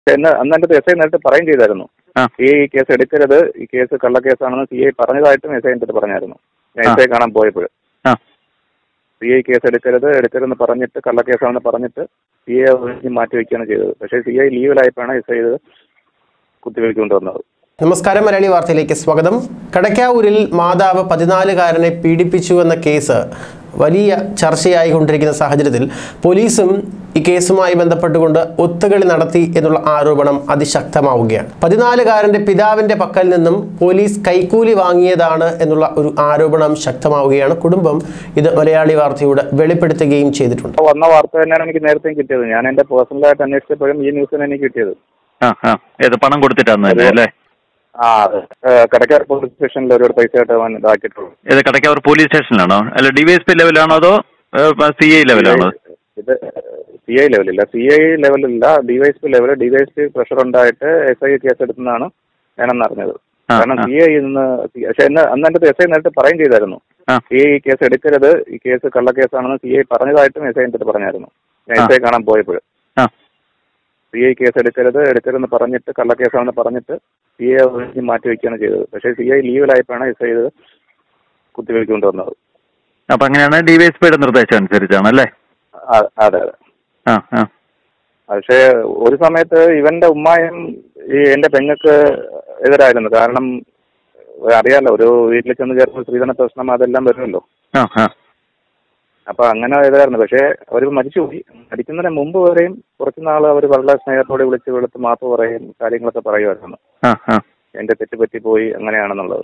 എന്ന് അന്ന് എൻ്റെ എസ് ഐ നേരിട്ട് പറയുകയും ചെയ്തായിരുന്നു ആ. സി ഐ ഈ കേസ് എടുക്കരുത് ഈ കേസ് കള്ളക്കേസാണെന്ന് സി ഐ പറഞ്ഞതായിട്ടും എസ് ഐ എൻ്റെ അടുത്ത് പറഞ്ഞായിരുന്നു ഞാൻ ആ. എസ് ഐ കാണാൻ പോയപ്പോൾ ആ സി ഐ കേസ് എടുക്കരുത് എടുക്കരുതെന്ന് പറഞ്ഞിട്ട് കള്ളക്കേസാണെന്ന് പറഞ്ഞിട്ട് സി ഐ ഒഴിഞ്ഞ് മാറ്റി വയ്ക്കുകയാണ് ചെയ്തത് പക്ഷേ സി ഐ ലീവിലായപ്പോഴാണ് എസ് ഐ ഇത് കുത്തിവെക്കൊണ്ട് വന്നത് നമസ്കാരം മലയാളി വാർത്തയിലേക്ക് സ്വാഗതം കടക്കാവൂരിൽ മാതാവ് പതിനാലുകാരനെ പീഡിപ്പിച്ചു എന്ന കേസ് വലിയ ചർച്ചയായിക്കൊണ്ടിരിക്കുന്ന സാഹചര്യത്തിൽ പോലീസും ഈ കേസുമായി ബന്ധപ്പെട്ടുകൊണ്ട് ഒത്തുകളി നടത്തി എന്നുള്ള ആരോപണം അതിശക്തമാവുകയാണ് പതിനാലുകാരന്റെ പിതാവിന്റെ പക്കൽ നിന്നും പോലീസ് കൈക്കൂലി വാങ്ങിയതാണ് എന്നുള്ള ഒരു ആരോപണം ശക്തമാവുകയാണ് കുടുംബം ഇത് മലയാളി വാർത്തയോട് വെളിപ്പെടുത്തുകയും ചെയ്തിട്ടുണ്ട് അപ്പോൾ വന്ന വാർത്ത തന്നെയാണ് എനിക്ക് നേരത്തെയും കിട്ടിയത് ഞാൻ എൻ്റെ പേഴ്സണലായിട്ട് അന്വേഷിച്ചപ്പോഴും ഈ ന്യൂസ് തന്നെ എനിക്ക് കിട്ടിയത് ആ ആ ഏത് പണം കൊടുത്തിട്ടാന്ന് തന്നെ അല്ലേ ആ അതെ കടക്കാർ പോലീസ് സ്റ്റേഷനിൽ ഒരു പൈസ ആയിട്ട് അവൻ ഇതാക്കിയിട്ടുള്ളൂ ഇത് കടക്കാവൂർ പോലീസ് സ്റ്റേഷനിലാണോ അല്ല ഡിവൈഎസ്പി ലെവലാണോ അതോ സി ഐ ലെവലാണോ ഇത് സി ഐ ലെവലില്ല സി ഐ ലെവലില്ല ഡിവൈഎസ്പി ലെവൽ ഡിവൈഎസ്പി പ്രഷർ ഉണ്ടായിട്ട് എസ് ഐ കേസ് എടുത്തെന്നാണ് ഞാനന്ന് അറിഞ്ഞത് ആ, കാരണം ആ. സി ഐ ഇന്ന് പക്ഷെ എന്നെ അന്ന് എൻ്റെ എസ് ഐ നേരിട്ട് പറയുകയും ചെയ്തായിരുന്നു ആ. സി ഐ ഈ കേസ് എടുക്കരുത് ഈ കേസ് കള്ളക്കേസാണെന്ന് സി ഐ പറഞ്ഞതായിട്ടും എസ് ഐ എൻ്റെ അടുത്ത് പറഞ്ഞായിരുന്നു ഞാൻ ആ. എസ് ഐ കാണാൻ പോയപ്പോൾ ആ സി ഐ കേസ് എടുക്കരുത് എടുക്കരുതെന്ന് പറഞ്ഞിട്ട് കള്ളക്കേസാണെന്ന് പറഞ്ഞിട്ട് സി ഐ ഒഴിഞ്ഞ് മാറ്റി വയ്ക്കുകയാണ് ചെയ്തത് പക്ഷേ സി ഐ ലീവിലായപ്പോഴാണ് എസ് ഐ ഇത് കുത്തിവെക്കൊണ്ട് വന്നത് അപ്പൊ അങ്ങനെയാണ് ഡിവൈഎസ്പിയുടെ നിർദ്ദേശം അനുസരിച്ചാണ് അല്ലേ ആ- അതെ അതെ ആ ആ പക്ഷേ ഒരു സമയത്ത് ഇവന്റെ ഉമ്മായും ഈ എന്റെ പെങ്ങൾക്ക് എതിരായിരുന്നു കാരണം അറിയാലോ ഒരു വീട്ടിൽ ചെന്ന് കയറുമ്പോൾ സ്ത്രീധന പ്രശ്നം അതെല്ലാം വരുമല്ലോ ആ ആ അപ്പൊ അങ്ങനെ എതിരായിരുന്നു പക്ഷേ അവർ മരിച്ചുപോയി മരിക്കുന്നതിന് മുമ്പ് വരെയും കുറച്ച് നാൾ അവർ വളരെ സ്നേഹത്തോടെ വിളിച്ച് വെളുത്ത് മാപ്പ് പറയും കാര്യങ്ങളൊക്കെ പറയുമായിരുന്നു ആ ആ എന്റെ തെറ്റ് പറ്റിപ്പോയി അങ്ങനെയാണെന്നുള്ളത്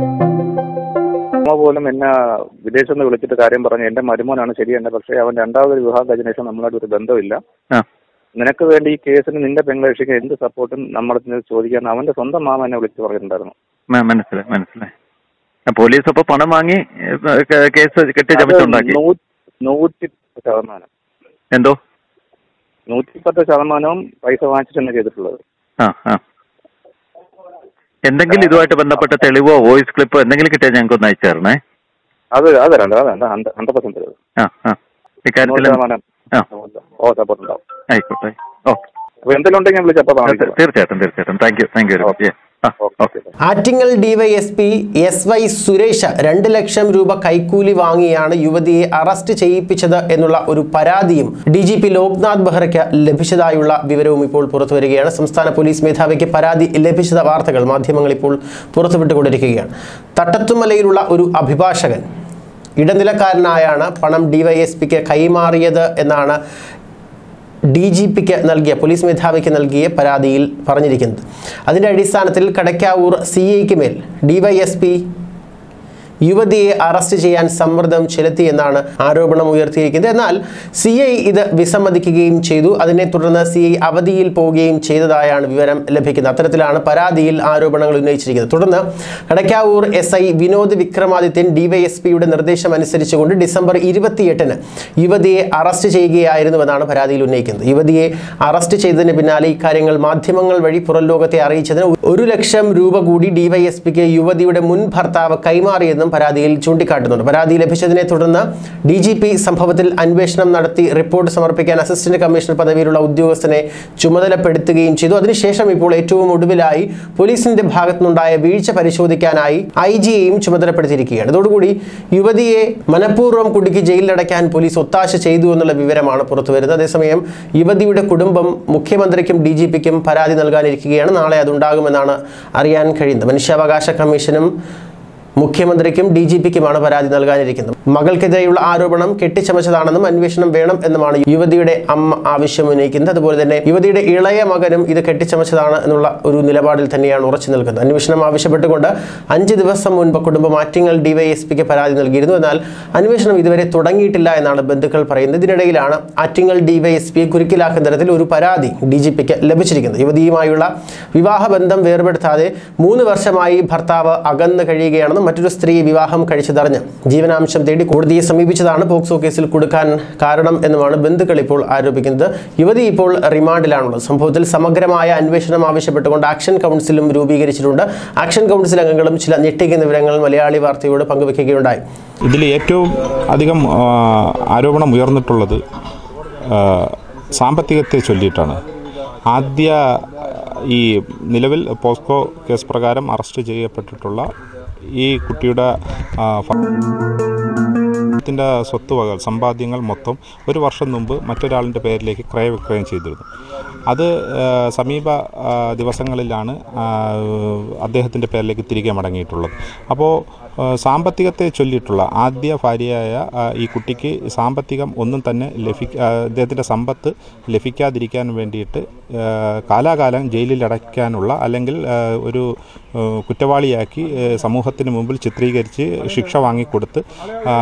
ഉമ്മ പോലും എന്നെ വിദേശത്ത് നിന്ന് വിളിച്ചിട്ട് കാര്യം പറഞ്ഞു എന്റെ മരുമോനാണ് ശരിയെന്നെ പക്ഷേ അവൻ രണ്ടാമതൊരു വിവാഹം കഴിഞ്ഞ ശേഷം നമ്മളായിട്ട് ഒരു ബന്ധമില്ല ആ നിനക്ക് വേണ്ടി ഈ കേസിന് നിന്റെ പെങ്ങളേക്ഷിക്ക് എന്ത് സപ്പോർട്ടും നമ്മുടെ ചോദിക്കാൻ അവന്റെ സ്വന്തം മാമ എന്നെ വിളിച്ചു പറഞ്ഞിട്ടുണ്ടായിരുന്നു മ- മനസ്സിലായി മനസ്സിലായി ആ, പോലീസ് അപ്പൊ പണം വാങ്ങി ഏ, കേ- കേസ് കെട്ടിച്ചമച്ചുണ്ടാക്കി അത് നൂ- നൂറ്റിപ്പത്ത് ശതമാനം എന്തോ നൂറ്റിപ്പത്ത് ശതമാനവും പൈസ വാങ്ങിച്ചിട്ട് തന്നെ ചെയ്തിട്ടുള്ളത് ആ ആ എന്തെങ്കിലും ഇതുമായിട്ട് ബന്ധപ്പെട്ട തെളിവോ വോയിസ് ക്ലിപ്പോ എന്തെങ്കിലും കിട്ടിയാൽ ഞങ്ങൾക്ക് ഒന്ന് അയച്ചു തരണേ അത് അത് തരണ്ട അത് തരണ്ട ഹൺഡ്രഡ് പെർസെന്റ് തരും ആ ആ ഇക്കാര്യത്തിൽ നൂറ് ശതമാനം ആ ഓ സപ്പോർട്ട് ഉണ്ടാവും ആയിക്കോട്ടെ ഓക്കെ അപ്പൊ എന്തെങ്കിലും ഉണ്ടെങ്കിൽ ഞാൻ വിളിച്ചപ്പോൾ കാണിക്കാം തീർച്ചയായിട്ടും തീർച്ചയായിട്ടും thank you thank you very much ആ okay Attingal DYSP S Y Suresh രണ്ട് ലക്ഷം രൂപ കൈക്കൂലി വാങ്ങിയാണ് യുവതിയെ അറസ്റ്റ് ചെയ്യിപ്പിച്ചത് എന്നുള്ള ഒരു പരാതിയും ഡി ജി പി ലോക്നാഥ് ബെഹ്റയ്ക്ക് ലഭിച്ചതായുള്ള വിവരവും ഇപ്പോൾ പുറത്തു വരികയാണ് സംസ്ഥാന പോലീസ് മേധാവിക്ക് പരാതി ലഭിച്ചത വാർത്തകൾ മാധ്യമങ്ങൾ ഇപ്പോൾ പുറത്തുവിട്ടുകൊണ്ടിരിക്കുകയാണ് തട്ടത്തുമലയിലുള്ള ഒരു അഭിഭാഷകൻ ഇടനിലക്കാരനായാണ് പണം ഡിവൈഎസ്പിക്ക് കൈമാറിയത് എന്നാണ് ഡി ജി പിക്ക് നൽകിയ പോലീസ് മേധാവിക്ക് നൽകിയ പരാതിയിൽ പറഞ്ഞിരിക്കുന്നത് അതിൻ്റെ അടിസ്ഥാനത്തിൽ കടക്കാവൂർ സി ഐക്ക് മേൽ ഡിവൈഎസ്പി യുവതിയെ അറസ്റ്റ് ചെയ്യാൻ സമ്മർദ്ദം ചെലുത്തിയെന്നാണ് ആരോപണം ഉയർത്തിയിരിക്കുന്നത് എന്നാൽ സി ഐ ഇത് വിസമ്മതിക്കുകയും ചെയ്തു അതിനെ തുടർന്ന് സി ഐ അവധിയിൽ പോവുകയും ചെയ്തതായാണ് വിവരം ലഭിക്കുന്നത് അത്തരത്തിലാണ് പരാതിയിൽ ആരോപണങ്ങൾ ഉന്നയിച്ചിരിക്കുന്നത് തുടർന്ന് കടക്കാവൂർ എസ് ഐ വിനോദ് വിക്രമാദിത്യൻ ഡിവൈഎസ്പിയുടെ നിർദ്ദേശം അനുസരിച്ചുകൊണ്ട് ഡിസംബർ ഇരുപത്തിയെട്ടിന് യുവതിയെ അറസ്റ്റ് ചെയ്യുകയായിരുന്നുവെന്നാണ് പരാതിയിൽ ഉന്നയിക്കുന്നത് യുവതിയെ അറസ്റ്റ് ചെയ്തതിന് പിന്നാലെ ഇക്കാര്യങ്ങൾ മാധ്യമങ്ങൾ വഴി പുറം ലോകത്തെ അറിയിച്ചതിന് ഒരു ലക്ഷം രൂപ കൂടി ഡിവൈഎസ്പിക്ക് യുവതിയുടെ മുൻ ഭർത്താവ് കൈമാറിയെന്നും പരാതിയിൽ ചൂണ്ടിക്കാട്ടുന്നുണ്ട് പരാതി ലഭിച്ചതിനെ തുടർന്ന് ഡി ജി പി സംഭവത്തിൽ അന്വേഷണം നടത്തി റിപ്പോർട്ട് സമർപ്പിക്കാൻ അസിസ്റ്റന്റ് കമ്മീഷണർ പദവിയിലുള്ള ഉദ്യോഗസ്ഥനെ ചുമതലപ്പെടുത്തുകയും ചെയ്തു അതിനുശേഷം ഇപ്പോൾ ഏറ്റവും ഒടുവിലായി പോലീസിന്റെ ഭാഗത്തുനിന്നുണ്ടായ വീഴ്ച പരിശോധിക്കാനായി ഐ ജിയെയും ചുമതലപ്പെടുത്തിയിരിക്കുകയാണ് ഇതോടുകൂടി യുവതിയെ മനഃപൂർവ്വം കുടുക്കി ജയിലിലടയ്ക്കാൻ പോലീസ് ഒത്താശ ചെയ്തു എന്നുള്ള വിവരമാണ് പുറത്തുവരുന്നത് അതേസമയം യുവതിയുടെ കുടുംബം മുഖ്യമന്ത്രിക്കും ഡി ജി പിക്കും പരാതി നൽകാനിരിക്കുകയാണ് നാളെ അതുണ്ടാകുമെന്നാണ് അറിയാൻ കഴിയുന്നത് മനുഷ്യാവകാശ കമ്മീഷനും മുഖ്യമന്ത്രിക്കും ഡി ജി പിക്കുമാണ് പരാതി നൽകാനിരിക്കുന്നത് മകൾക്കെതിരെയുള്ള ആരോപണം കെട്ടിച്ചമച്ചതാണെന്നും അന്വേഷണം വേണം എന്നുമാണ് യുവതിയുടെ അമ്മ ആവശ്യം ഉന്നയിക്കുന്നത് അതുപോലെ തന്നെ യുവതിയുടെ ഇളയ മകനും ഇത് കെട്ടിച്ചമച്ചതാണ് എന്നുള്ള ഒരു നിലപാടിൽ തന്നെയാണ് ഉറച്ചു നിൽക്കുന്നത് അന്വേഷണം ആവശ്യപ്പെട്ടുകൊണ്ട് അഞ്ച് ദിവസം മുൻപ് കുടുംബം ആറ്റിങ്ങൽ ഡിവൈഎസ്പിക്ക് പരാതി നൽകിയിരുന്നു എന്നാൽ അന്വേഷണം ഇതുവരെ തുടങ്ങിയിട്ടില്ല എന്നാണ് ബന്ധുക്കൾ പറയുന്നത് ഇതിനിടയിലാണ് ആറ്റിങ്ങൽ ഡിവൈഎസ്പിയെ കുരുക്കിലാക്കുന്ന തരത്തിൽ ഒരു പരാതി ഡി ജി പിക്ക് ലഭിച്ചിരിക്കുന്നത് യുവതിയുമായുള്ള വിവാഹബന്ധം വേർപെടുത്താതെ മൂന്ന് വർഷമായി ഭർത്താവ് അകന്ന് കഴിയുകയാണെന്നും മറ്റൊരു സ്ത്രീ വിവാഹം കഴിച്ചതറിഞ്ഞ് ജീവനാംശം തേടി കോടതിയെ സമീപിച്ചതാണ് പോക്സോ കേസിൽ കൊടുക്കാൻ കാരണം എന്നുമാണ് ബന്ധുക്കൾ ഇപ്പോൾ ആരോപിക്കുന്നത് യുവതി ഇപ്പോൾ റിമാൻഡിലാണുള്ളത് സംഭവത്തിൽ സമഗ്രമായ അന്വേഷണം ആവശ്യപ്പെട്ടുകൊണ്ട് ആക്ഷൻ കൗൺസിലും രൂപീകരിച്ചിട്ടുണ്ട് ആക്ഷൻ കൗൺസിൽ അംഗങ്ങളും ചില ഞെട്ടിക്കുന്ന വിവരങ്ങൾ മലയാളി വാർത്തയോട് പങ്കുവയ്ക്കുകയുണ്ടായി ഇതിൽ ഏറ്റവും അധികം ആ, ആരോപണം ഉയർന്നിട്ടുള്ളത് ആ, സാമ്പത്തികത്തെ ചൊല്ലിയിട്ടാണ് ആദ്യ ഈ നിലവിൽ പോസ്കോ കേസ് പ്രകാരം അറസ്റ്റ് ചെയ്യപ്പെട്ടിട്ടുള്ള ഈ കുട്ടിയുടെ ആ, ഫ- ത്തിൻ്റെ സ്വത്തുവകകൾ സമ്പാദ്യങ്ങൾ മൊത്തം ഒരു വർഷം മുമ്പ് മറ്റൊരാളിൻ്റെ പേരിലേക്ക് ക്രയവിക്രയം ചെയ്തിരുന്നു അത് ആ, സമീപ ആ, ദിവസങ്ങളിലാണ് അദ്ദേഹത്തിൻ്റെ പേരിലേക്ക് തിരികെ മടങ്ങിയിട്ടുള്ളത് അപ്പോൾ ആ, സാമ്പത്തികത്തെ ചൊല്ലിയിട്ടുള്ള ആദ്യ ഭാര്യയായ ആ, ഈ കുട്ടിക്ക് സാമ്പത്തികം ഒന്നും തന്നെ ലഭി ആ, അദ്ദേഹത്തിൻ്റെ സമ്പത്ത് ലഭിക്കാതിരിക്കാൻ വേണ്ടിയിട്ട് ആ, കാലാകാലം ജയിലിൽ അടയ്ക്കാനുള്ള അല്ലെങ്കിൽ ആ, ഒരു ആ, കുറ്റവാളിയാക്കി ആ, സമൂഹത്തിന് മുമ്പിൽ ചിത്രീകരിച്ച് ശിക്ഷ വാങ്ങിക്കൊടുത്ത് ആ,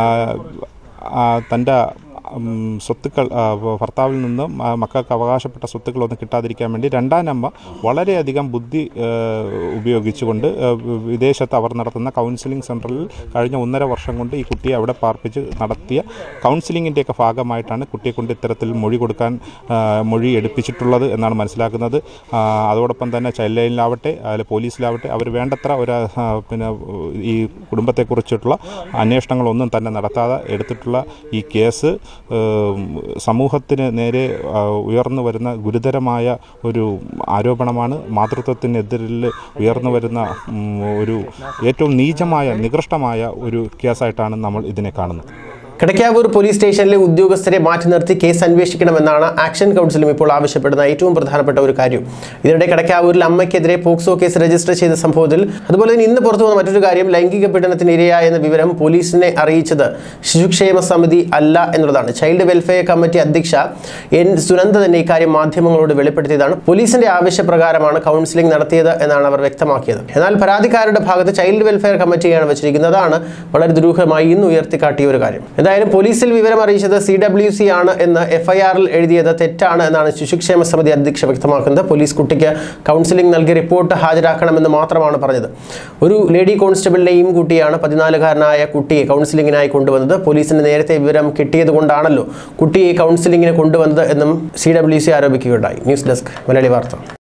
ആ, തൻ്റെ ഉം, സ്വത്തുക്കൾ ആ, ഭർത്താവിൽ നിന്നും ആ, മക്കൾക്ക് അവകാശപ്പെട്ട സ്വത്തുക്കളൊന്നും കിട്ടാതിരിക്കാൻ വേണ്ടി രണ്ടാം അമ്മ വളരെയധികം ബുദ്ധി ആ, ഉപയോഗിച്ചുകൊണ്ട് ആ, വിദേശത്ത് അവർ നടത്തുന്ന കൗൺസിലിംഗ് സെൻറ്ററിൽ കഴിഞ്ഞ ഒന്നര വർഷം കൊണ്ട് ഈ കുട്ടിയെ അവിടെ പാർപ്പിച്ച് നടത്തിയ കൗൺസിലിങ്ങിൻ്റെയൊക്കെ ഭാഗമായിട്ടാണ് കുട്ടിയെ കൊണ്ട് ഇത്തരത്തിൽ മൊഴി കൊടുക്കാൻ ആ, മൊഴി എടുപ്പിച്ചിട്ടുള്ളത് എന്നാണ് മനസ്സിലാക്കുന്നത് ആ, അതോടൊപ്പം തന്നെ ചൈൽഡ് ലൈനിലാവട്ടെ അതിൽ പോലീസിലാവട്ടെ അവർ വേണ്ടത്ര ഒരു ആ, പിന്നെ ഈ കുടുംബത്തെക്കുറിച്ചിട്ടുള്ള അന്വേഷണങ്ങളൊന്നും തന്നെ നടത്താതെ എടുത്തിട്ടുള്ള ഈ കേസ് ഏം, സമൂഹത്തിന് നേരെ ആ, ഉയർന്നു വരുന്ന ഗുരുതരമായ ഒരു ആരോപണമാണ് മാതൃത്വത്തിനെതിരിൽ ഉയർന്നു വരുന്ന ഉം, ഒരു ഏറ്റവും നീചമായ നികൃഷ്ടമായ ഒരു കേസായിട്ടാണ് നമ്മൾ ഇതിനെ കാണുന്നത് കിടക്കാവൂർ പോലീസ് സ്റ്റേഷനിലെ ഉദ്യോഗസ്ഥരെ മാറ്റി നിർത്തി കേസ് അന്വേഷിക്കണമെന്നാണ് ആക്ഷൻ കൗൺസിലും ഇപ്പോൾ ആവശ്യപ്പെടുന്ന ഏറ്റവും പ്രധാനപ്പെട്ട ഒരു കാര്യം ഇതിനിടെ കിടക്കാവൂരിൽ അമ്മയ്ക്കെതിരെ പോക്സോ കേസ് രജിസ്റ്റർ ചെയ്ത സംഭവത്തിൽ അതുപോലെ തന്നെ ഇന്ന് പുറത്തു വന്ന മറ്റൊരു കാര്യം ലൈംഗിക പീഡനത്തിന് ഇരയായെന്ന വിവരം പോലീസിനെ അറിയിച്ചത് ശിശുക്ഷേമ സമിതി അല്ല എന്നുള്ളതാണ് ചൈൽഡ് വെൽഫെയർ കമ്മിറ്റി അധ്യക്ഷ എൻ സുനന്ദ തന്നെ ഇക്കാര്യം മാധ്യമങ്ങളോട് വെളിപ്പെടുത്തിയതാണ് പോലീസിന്റെ ആവശ്യപ്രകാരമാണ് കൗൺസിലിംഗ് നടത്തിയത് എന്നാണ് അവർ വ്യക്തമാക്കിയത് എന്നാൽ പരാതിക്കാരുടെ ഭാഗത്ത് ചൈൽഡ് വെൽഫെയർ കമ്മിറ്റിയാണ് വെച്ചിരിക്കുന്നത് അതാണ് വളരെ ദുരൂഹമായി ഇന്ന് ഉയർത്തിക്കാട്ടിയ ഒരു കാര്യം എന്തായാലും പോലീസിൽ വിവരം അറിയിച്ചത് സി ഡബ്ല്യു സി ആണ് എന്ന് എഫ്ഐആറിൽ എഴുതിയത് തെറ്റാണ് എന്നാണ് ശിശുക്ഷേമ സമിതി അധ്യക്ഷ വ്യക്തമാക്കുന്നത് പോലീസ് കുട്ടിക്ക് കൗൺസിലിംഗ് നൽകി റിപ്പോർട്ട് ഹാജരാക്കണമെന്ന് മാത്രമാണ് പറഞ്ഞത് ഒരു ലേഡി കോൺസ്റ്റബിളിനെയും കുട്ടിയാണ് പതിനാലുകാരനായ കുട്ടിയെ കൗൺസിലിംഗിനായി കൊണ്ടുവന്നത് പോലീസിന് നേരത്തെ വിവരം കിട്ടിയത് കൊണ്ടാണല്ലോ കുട്ടിയെ കൗൺസിലിംഗിന് കൊണ്ടുവന്നത് എന്നും സി ഡബ്ല്യു സി ആരോപിക്കുകയുണ്ടായി ന്യൂസ് ഡെസ്ക് മലയാളി വാർത്ത